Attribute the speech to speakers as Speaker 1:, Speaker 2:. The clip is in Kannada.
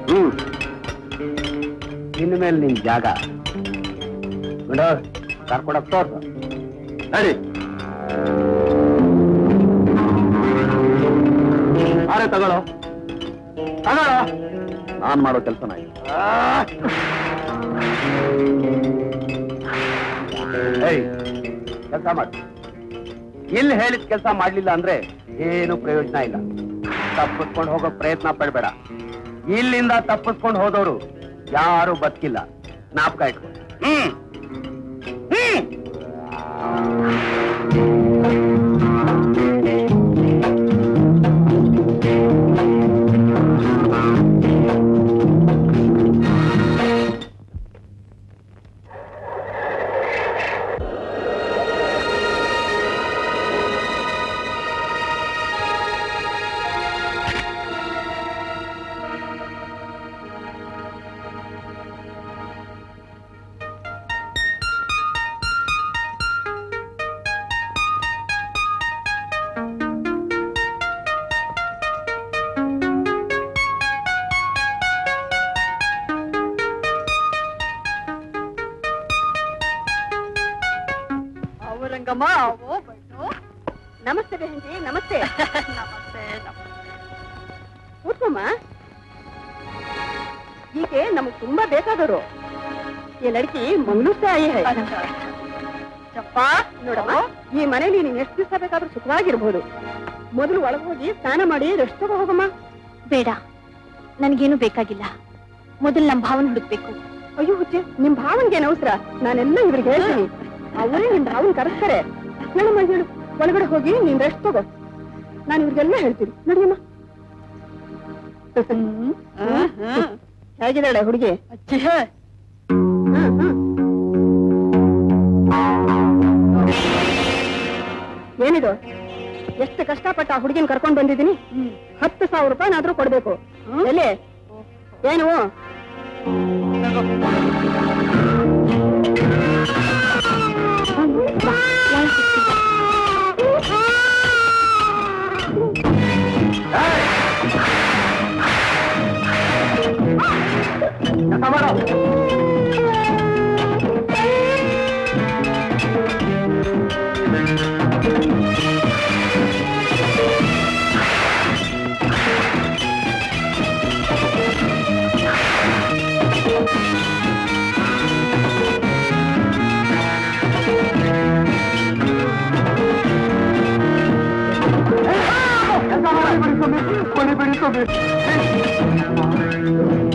Speaker 1: ಹ್ಮ್ ಇನ್ನು ಮೇಲೆ ನಿನ್ ಜಾಗ ನೋಡ ಕರ್ಕೊಡಕ್ ತೋರ್ಸು ನಡಿ ಆರೆ ತಗೊಳ್ಳೋ ತಗೊಳ್ಳೋ ನಾನ್ ಮಾಡೋ ಕೆಲಸನ ಕೆಲಸ ಮಾಡಿ ಇಲ್ಲಿ ಹೇಳಿದ ಕೆಲಸ ಮಾಡ್ಲಿಲ್ಲ ಅಂದ್ರೆ ಏನು ಪ್ರಯೋಜನ ಇಲ್ಲ ತಪ್ಪಿಸ್ಕೊಂಡು ಹೋಗೋ ಪ್ರಯತ್ನ ಪಡ್ಬೇಡ ಇಲ್ಲಿಂದ ತಪ್ಪಿಸ್ಕೊಂಡು ಹೋದವರು ಯಾರು ಬದುಕಿಲ್ಲ ಜ್ಞಾಪಕ ಇಟ್ಕೊ ಹ್ಮ್ ಹ್ಮ್
Speaker 2: ರಂಗಮ್ಮ ಓ ಬೈಟು ನಮಸ್ತೆ ಬೆಹಂಜಿ ನಮಸ್ತೆ ನಮಸ್ತೆ ಕೂತ್ಕೊಮ್ಮ ಈಕೆ ನಮಗ್ ತುಂಬಾ ಬೇಕಾದವರು ಈ ಲಡ್ಕಿ ಮಂಗ್ಳೂರ್ से आई है ಚಪ್ಪ ನೋಡಮ್ಮ ಈ ಮನೇಲಿ ನೀನ್ ಎಷ್ಟು ದಿವಸ ಬೇಕಾದ್ರೂ ಸುಖವಾಗಿರ್ಬೋದು ಮೊದಲು ಒಳಗೆ ಹೋಗಿ ಸ್ನಾನ ಮಾಡಿ ರೆಸ್ಟ್ ತಗೋ ಹೋಗಮ್ಮ
Speaker 3: ಬೇಡ ನನಗೇನು ಬೇಕಾಗಿಲ್ಲ ಮೊದಲು ನಮ್ಮ ಭಾವನ ಹುಡುಕ್ಬೇಕು
Speaker 2: ಅಯ್ಯೋ ಹುಚ್ಚೆ ನಿಮ್ ಭಾವನ್ಗೇನ್ ಅವಸರ ನಾನೆಲ್ಲ ಇವ್ರಿಗೆ ಹೇಳ್ತೀನಿ ಅವರೇ ನಿಮ್ ಭಾವನ್ ಕರೆಸ್ತಾರೆ ಹೇಳಮ್ಮ ಹೇಳು ಒಳಗಡೆ ಹೋಗಿ ನೀನ್ ರೆಸ್ಟ್ ತಗೋ ನಾನು ಇವ್ರಿಗೆಲ್ಲ ಹೇಳ್ತೀನಿ ನಡಿಯಮ್ಮ ಹೇಗಿದ್ದಾಳೆ ಹುಡುಗಿ ಏನಿದು ಎಷ್ಟು ಕಷ್ಟಪಟ್ಟು ಆ ಹುಡುಗಿನ ಕರ್ಕೊಂಡ್ ಬಂದಿದ್ದೀನಿ ಹತ್ತು ಸಾವಿರ ರೂಪಾಯಿನಾದ್ರೂ ಕೊಡ್ಬೇಕು ಎಲ್ಲಿ ಏನು
Speaker 1: ಬಿಡಿ